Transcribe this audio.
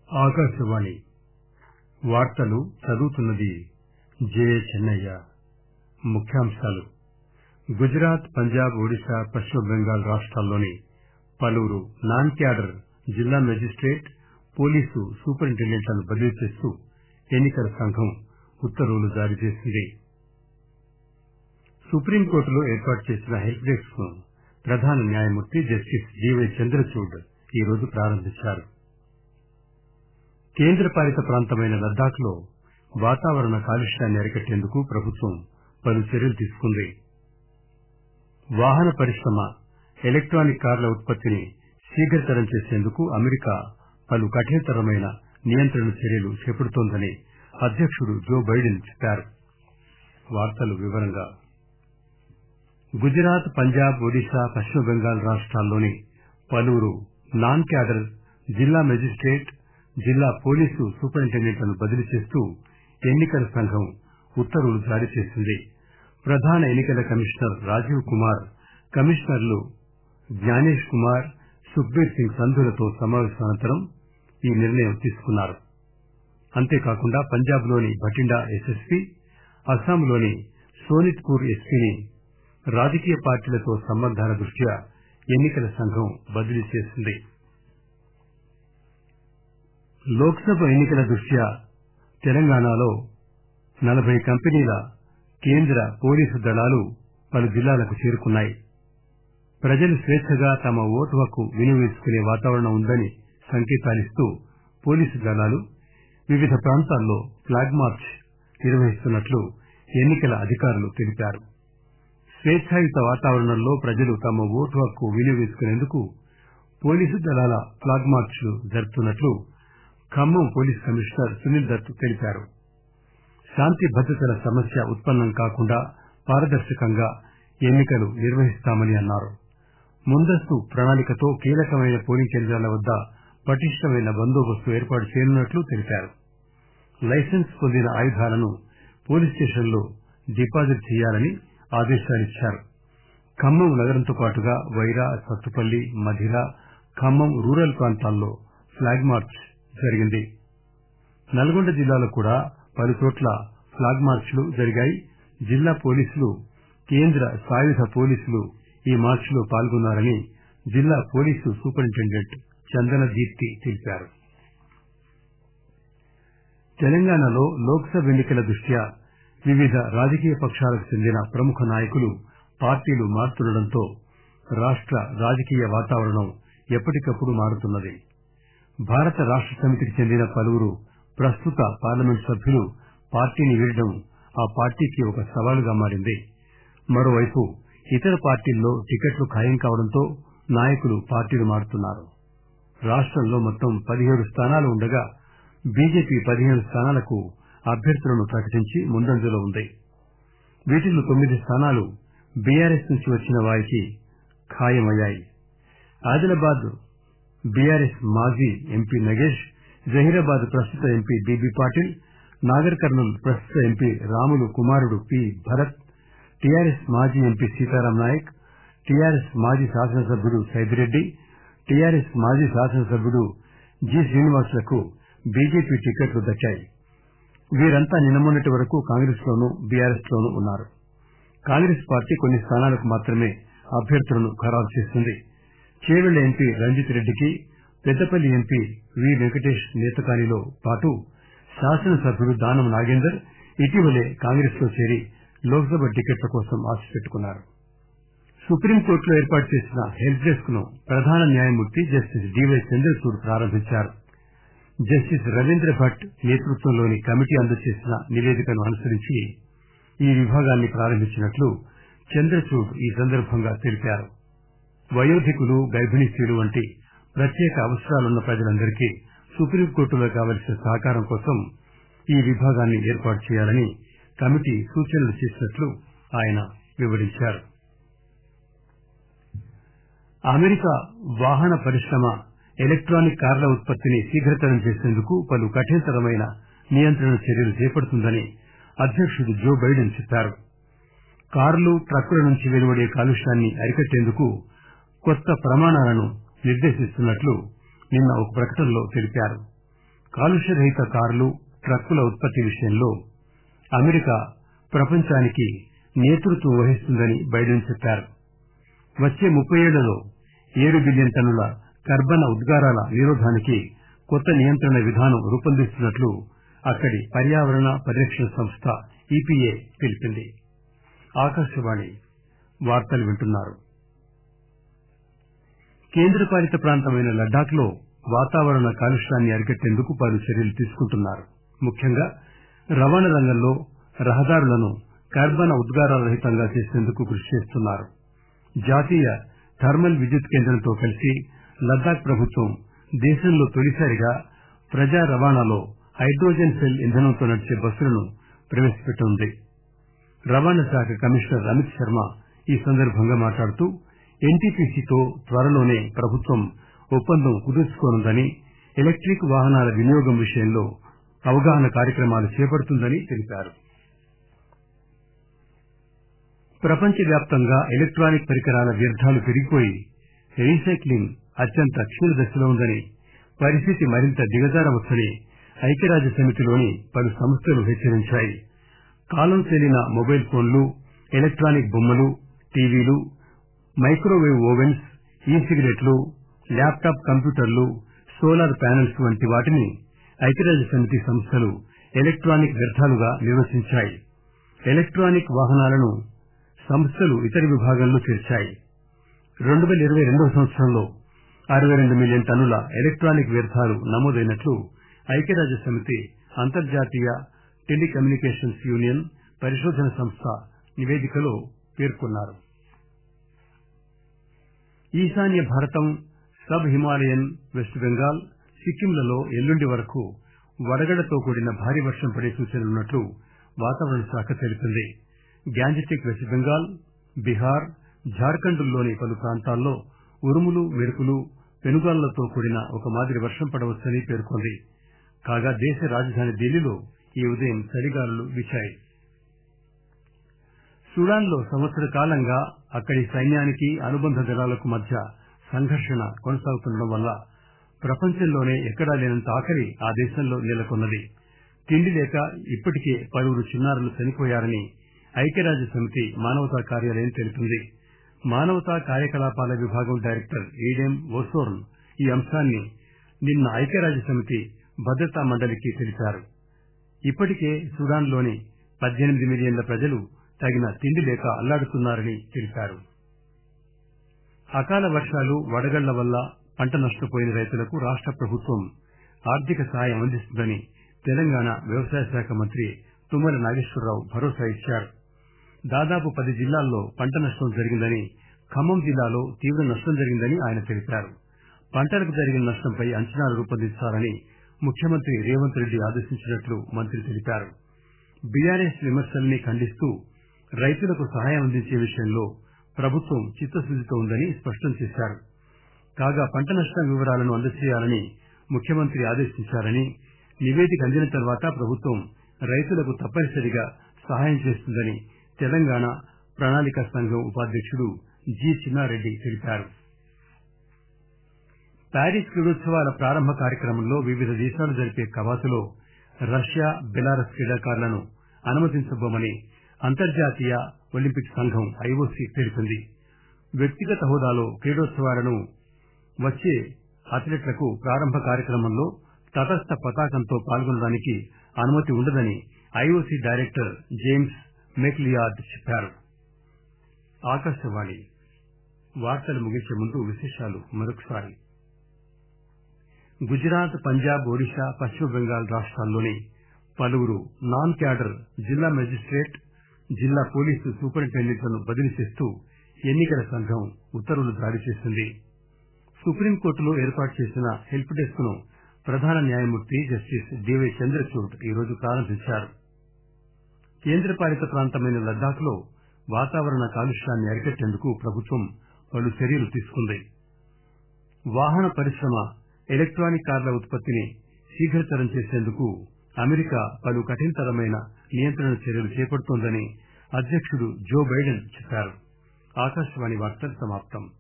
ఆకాశవాణి వార్తలు చదువుతున్నది జే చెన్నయ్య ముఖ్యాంశాలు గుజరాత్ పంజాబ్ ఒడిశా పశ్చిమ బెంగాల్ రాష్టాల్లోని పలువురు నాన్ క్యాడర్ జిల్లా మెజిస్టేట్ పోలీసు సూపరింటెండెంట్లను బదిలీ చేస్తూ ఎన్నికల సంఘం ఉత్తర్వులు జారీ చేసింది సుప్రీంకోర్టులో ఏర్పాటు చేసిన హెల్ప్ డెస్క్ ను ప్రధాన న్యాయమూర్తి జస్టిస్ డివై చంద్రచూడ్ ఈరోజు ప్రారంభించారు కేంద్రపాలిత ప్రాంతమైన లద్దాఖ్ లో వాతావరణ కాలుష్యాన్ని అరికట్టేందుకు ప్రభుత్వం పలు చర్యలు తీసుకుంది వాహన పరిశ్రమ ఎలక్టానిక్ కార్ల ఉత్పత్తిని శీఘ్రతరం చేసేందుకు అమెరికా పలు కఠినతరమైన నియంత్రణ చర్యలు చేపడుతోందని అధ్యకుడు జో బైడెన్ చెప్పారు గుజరాత్ పంజాబ్ ఒడిశా పశ్చిమ బెంగాల్ రాష్టాల్లోని పలువురు నాన్ క్యాడర్ జిల్లా మెజిస్టేట్ జిల్లా పోలీసు సూపరింటెండెంట్లను బదిలీ చేస్తూ ఎన్నికల సంఘం ఉత్తర్వులు జారీ చేసింది ప్రధాన ఎన్నికల కమిషనర్ రాజీవ్ కుమార్ కమిషనర్లు జ్ఞానేష్ కుమార్ సుఖ్బీర్ సింగ్ సంధులతో సమావేశం అనంతరం ఈ నిర్ణయం తీసుకున్నారు అంతేకాకుండా పంజాబ్ లోని భటిండా ఎస్ఎస్పీ అస్సాంలోని సోనిత్ పూర్ ఎస్పీని రాజకీయ పార్టీలతో సంబంధాల దృష్ట్యా ఎన్నికల సంఘం బదిలీ చేసింది లోక్ సభ ఎన్నికల దృష్ట్యా తెలంగాణలో నలబై కంపెనీల కేంద్ర పోలీసు దళాలు పలు జిల్లాలకు చేరుకున్నాయి ప్రజలు స్వేచ్చగా తమ ఓటు హక్కు వినియోగించుకునే వాతావరణం ఉందని సంకేతాలిస్తూ పోలీసు దళాలు వివిధ ప్రాంతాల్లో ఫ్లాగ్ మార్చ్ నిర్వహిస్తున్నట్లు ఎన్నికల అధికారులు తెలిపారు స్వేచ్ఛాయుత వాతావరణంలో ప్రజలు తమ ఓటు హక్కు వినియోగించుకునేందుకు పోలీసు దళాల ఫ్లాగ్ మార్చ్ లు జరుపుతున్నట్లు ఖమ్మం పోలీస్ కమిషనర్ సునీల్ దత్ తెలిపారు శాంతి భద్రతల సమస్య ఉత్పన్నం కాకుండా పారదర్శకంగా ఎన్నికలు నిర్వహిస్తామని అన్నారు ముందస్తు ప్రణాళికతో కీలకమైన పోలింగ్ కేంద్రాల వద్ద పటిష్టమైన బందోబస్తు ఏర్పాటు చేయనున్నట్లు తెలిపారు లైసెన్స్ పొందిన ఆయుధాలను పోలీస్ స్టేషన్లో డిపాజిట్ చేయాలని ఆదేశాలిచ్చారు ఖమ్మం నగరంతో పాటుగా వైరా సత్తుపల్లి మధిర ఖమ్మం రూరల్ ప్రాంతాల్లో ఫ్లాగ్ మార్చ్ జరిగింది నల్గొండ జిల్లాలో కూడా పలుచోట్ల ఫ్లాగ్ మార్చ్ లు జరిగాయి జిల్లా పోలీసులు కేంద్ర సాయుధ పోలీసులు ఈ మార్చ్ లో పాల్గొన్నారని జిల్లా పోలీసు సూపరింటెండెంట్ చందన దీప్తి తెలిపారు తెలంగాణలో లోక్ సభ ఎన్నికల దృష్ట్యా వివిధ రాజకీయ పక్షాలకు చెందిన ప్రముఖ నాయకులు పార్టీలు మారుతుండటంతో రాష్ట రాజకీయ వాతావరణం ఎప్పటికప్పుడు మారుతున్నది భారత రాష్ట సమితికి చెందిన పలువురు ప్రస్తుత పార్లమెంట్ సభ్యులు పార్టీని వీడడం ఆ పార్టీకి ఒక సవాలుగా మారింది మరోవైపు ఇతర పార్టీల్లో టికెట్లు ఖాయం కావడంతో నాయకులు పార్టీలు మారుతున్నారు రాష్టంలో మొత్తం పదిహేడు స్థానాలు ఉండగా బీజేపీ పదిహేను స్థానాలకు అభ్యర్థులను ప్రకటించి ముందంజలో ఉంది వీటిలో తొమ్మిది స్థానాలు బీఆర్ఎస్ నుంచి వచ్చిన వారికి ఖాయమయ్యాయి ఆదిలాబాద్ బీఆర్ఎస్ మాజీ ఎంపీ నగేష్ జహీరాబాద్ ప్రస్తుత ఎంపీ బీబీ పాటిల్ నాగర్ కర్నూల్ ప్రస్తుత ఎంపీ రాములు కుమారుడు పి భరత్ టీఆర్ఎస్ మాజీ ఎంపీ సీతారాం నాయక్ టీఆర్ఎస్ మాజీ శాసనసభ్యుడు సైదిరెడ్డి టీఆర్ఎస్ మాజీ శాసనసభ్యుడు జి శ్రీనివాసులకు బీజేపీ టికెట్లు దక్కాయి వీరంతా నిన్న మొన్నటి వరకు కాంగ్రెస్ లోనూ బీఆర్ఎస్ లోనూ ఉన్నారు కాంగ్రెస్ పార్టీ కొన్ని స్థానాలకు మాత్రమే అభ్యర్థులను ఖరారు చేస్తుంది చేవెళ్ల ఎంపీ రంజిత్ రెడ్డికి పెద్దపల్లి ఎంపీ వి వెంకటేష్ నేతకానిలో పాటు శాసనసభ్యుడు దానం నాగేందర్ ఇటీవలే కాంగ్రెస్ లో చేరి లోక్ సభ టికెట్ల కోసం ఆశ పెట్టుకున్నారు సుప్రీంకోర్టులో ఏర్పాటు చేసిన హెల్ప్ డెస్క్ ను ప్రధాన న్యాయమూర్తి జస్టిస్ డివై చంద్రచూడ్ ప్రారంభించారు జస్టిస్ రవీంద్ర భట్ నేతృత్వంలోని కమిటీ అందజేసిన నివేదికను అనుసరించి ఈ విభాగాన్ని ప్రారంభించినట్లు చంద్రచూడ్ ఈ సందర్భంగా తెలిపారు వయోధికులు గర్భిణీ స్త్రీలు వంటి ప్రత్యేక అవసరాలున్న ప్రజలందరికీ సుప్రీంకోర్టులో కావలసిన సహకారం కోసం ఈ విభాగాన్ని ఏర్పాటు చేయాలని కమిటీ సూచనలు చేసినట్లు ఆయన వివరించారు అమెరికా వాహన పరిశ్రమ ఎలక్టానిక్ కార్ల ఉత్పత్తిని శీఘ్రతరం చేసేందుకు పలు కఠినతరమైన నియంత్రణ చర్యలు చేపడుతుందని అధ్యకుడు జో బైడెన్ చెప్పారు కార్లు ట్రక్కుల నుంచి వెలువడే కాలుష్యాన్ని అరికట్టేందుకు కొత్త ప్రమాణాలను నిర్దేశిస్తున్నట్లు నిన్న ఒక ప్రకటనలో తెలిపారు కాలుష్యరహిత కార్లు ట్రక్కుల ఉత్పత్తి విషయంలో అమెరికా ప్రపంచానికి నేతృత్వం వహిస్తుందని బైడెన్ చెప్పారు వచ్చే ముప్పై ఏళ్లలో ఏడు బిలియన్ టన్నుల కర్బన ఉద్గారాల నిరోధానికి కొత్త నియంత్రణ విధానం రూపొందిస్తున్నట్లు అక్కడి పర్యావరణ పరిరక్షణ సంస్థ ఈపీఏ తెలిపింది ఆకాశవాణి వార్తలు వింటున్నారు కేంద్రపాలిత ప్రాంతమైన లద్దాఖ్ లో వాతావరణ కాలుష్యాన్ని అరికట్టేందుకు పలు చర్యలు తీసుకుంటున్నారు ముఖ్యంగా రవాణా రంగంలో రహదారులను కర్బన ఉద్గారాల రహితంగా చేసేందుకు కృషి చేస్తున్నారు జాతీయ థర్మల్ విద్యుత్ కేంద్రంతో కలిసి లద్దాఖ్ ప్రభుత్వం దేశంలో తొలిసారిగా ప్రజా రవాణాలో హైడ్రోజన్ సెల్ ఇంధనంతో నడిచే బస్సులను ప్రవేశపెట్టనుంది రవాణా శాఖ కమిషనర్ అమిత్ శర్మ ఈ సందర్భంగా మాట్లాడుతూ ఎన్టీపీసీతో త్వరలోనే ప్రభుత్వం ఒప్పందం కుదుర్చుకోనుందని ఎలక్టిక్ వాహనాల వినియోగం విషయంలో అవగాహన కార్యక్రమాలు చేపడుతుందని తెలిపారు ప్రపంచవ్యాప్తంగా ఎలక్టానిక్ పరికరాల వ్యర్థాలు పెరిగిపోయి రీసైక్లింగ్ అత్యంత క్షీణ దశలో ఉందని పరిస్థితి మరింత దిగజారవచ్చని ఐక్యరాజ్య సమితిలోని పలు సంస్థలు హెచ్చరించాయి కాలం చెల్లిన మొబైల్ ఫోన్లు ఎలక్టానిక్ బొమ్మలు టీవీలు మైక్రోవేవ్ ఓవెన్స్ ఈ సిగరెట్లు ల్యాప్టాప్ కంప్యూటర్లు సోలార్ ప్యానెల్స్ వంటి వాటిని ఐక్యరాజ్య సమితి సంస్థలు ఎలక్టానిక్ వ్యర్థాలుగా నిర్వచించాయి ఎలక్టానిక్ వాహనాలను సంస్థలు ఇతర విభాగంలో చేర్చాయి రెండు పేల ఇరవై రెండవ సంవత్సరంలో అరవై రెండు మిలియన్ టన్నుల ఎలక్టానిక్ వ్యర్థాలు నమోదైనట్లు ఐక్యరాజ్య సమితి అంతర్జాతీయ టెలికమ్యూనికేషన్స్ యూనియన్ పరిశోధన సంస్థ నివేదికలో పేర్కొన్నారు ఈశాన్య భారతం సబ్ హిమాలయన్ వెస్ట్ బెంగాల్ సిక్కింలలో ఎల్లుండి వరకు వడగడతో కూడిన భారీ వర్షం పడే సూచనలున్నట్లు వాతావరణ శాఖ తెలిపింది గ్యాంజెటిక్ వెస్ట్ బెంగాల్ బీహార్ జార్ఖండ్లోని పలు ప్రాంతాల్లో ఉరుములు మెరుపులు పెనుగాలులతో కూడిన ఒక మాదిరి వర్షం పడవచ్చని పేర్కొంది కాగా దేశ రాజధాని ఢిల్లీలో ఈ ఉదయం చలిగాలులు వీచాయి సుడాన్ లో సంవత్సర కాలంగా అక్కడి సైన్యానికి అనుబంధ దళాలకు మధ్య సంఘర్షణ కొనసాగుతుండడం వల్ల ప్రపంచంలోనే ఎక్కడా లేనంత ఆకలి ఆ దేశంలో నెలకొన్నది తిండి లేక ఇప్పటికే పలువురు చిన్నారులు చనిపోయారని ఐక్యరాజ్య సమితి మానవతా కార్యాలయం తెలిపింది మానవతా కార్యకలాపాల విభాగం డైరెక్టర్ ఈడెం ఓసోర్న్ ఈ అంశాన్ని నిన్న ఐక్యరాజ్య సమితి భద్రతా మండలికి తెలిపారు ఇప్పటికే సుడాన్ లోని పద్దెనిమిది మిలియన్ల ప్రజలు తగిన తిండి లేక అల్లాడుతున్నారని తెలిపారు అకాల వర్షాలు వడగళ్ల వల్ల పంట నష్టపోయిన రైతులకు రాష్ట ప్రభుత్వం ఆర్థిక సాయం అందిస్తుందని తెలంగాణ వ్యవసాయ శాఖ మంత్రి తుమ్మల నాగేశ్వరరావు భరోసా ఇచ్చారు దాదాపు పది జిల్లాల్లో పంట నష్టం జరిగిందని ఖమ్మం జిల్లాలో తీవ్ర నష్టం జరిగిందని ఆయన తెలిపారు పంటలకు జరిగిన నష్టంపై అంచనాలు రూపొందించాలని ముఖ్యమంత్రి రేవంత్ రెడ్డి ఆదేశించినట్లు మంత్రి తెలిపారు బీఆర్ఎస్ విమర్శల్ని ఖండిస్తూ రైతులకు సహాయం అందించే విషయంలో ప్రభుత్వం చిత్తశుద్దితో ఉందని స్పష్టం చేశారు కాగా పంట నష్టం వివరాలను అందజేయాలని ముఖ్యమంత్రి ఆదేశించారని నివేదిక అందిన తర్వాత ప్రభుత్వం రైతులకు తప్పనిసరిగా సహాయం చేస్తుందని తెలంగాణ ప్రణాళిక సంఘం ఉపాధ్యక్షుడు జి చిన్నారెడ్డి తెలిపారు ప్యారిస్ క్రీడోత్సవాల ప్రారంభ కార్యక్రమంలో వివిధ దేశాలు జరిపే కవాతులో రష్యా బెలారస్ క్రీడాకారులను అనుమతించబోమని అంతర్జాతీయ ఒలింపిక్ సంఘం ఐఓసీ తెలిపింది వ్యక్తిగత హోదాలో క్రీడోత్సవాలను వచ్చే అథ్లెట్లకు ప్రారంభ కార్యక్రమంలో తటస్థ పతాకంతో పాల్గొనడానికి అనుమతి ఉండదని ఐఓసీ డైరెక్టర్ జేమ్స్ మెక్లియార్డ్ చెప్పారు ఆకాశవాణి వార్తలు ముగించే ముందు విశేషాలు మరొకసారి గుజరాత్ పంజాబ్ ఒడిశా పశ్చిమ బెంగాల్ రాష్ట్రాల్లోని పలువురు నాన్ క్యాడర్ జిల్లా మెజిస్టేట్ జిల్లా పోలీసు సూపరింటెండెంట్లను బదిలీ చేస్తూ ఎన్నికల సంఘం ఉత్తర్వులు జారీ చేసింది సుప్రీంకోర్టులో ఏర్పాటు చేసిన హెల్ప్ డెస్క్ ను ప్రధాన న్యాయమూర్తి జస్టిస్ డివై చంద్రచూడ్ ఈరోజు ప్రారంభించారు కేంద్రపాలిత ప్రాంతమైన లద్దాఖ్ లో వాతావరణ కాలుష్యాన్ని అరికట్టేందుకు ప్రభుత్వం పలు చర్యలు తీసుకుంది వాహన పరిశ్రమ ఎలక్టానిక్ కార్ల ఉత్పత్తిని శీఘ్రతరం చేసేందుకు అమెరికా పలు కఠినతరమైన నియంత్రణ చర్యలు చేపడుతోందని అధ్యక్షుడు జో బైడెన్ చెప్పారు ఆకాశవాణి వార్తలు సమాప్తం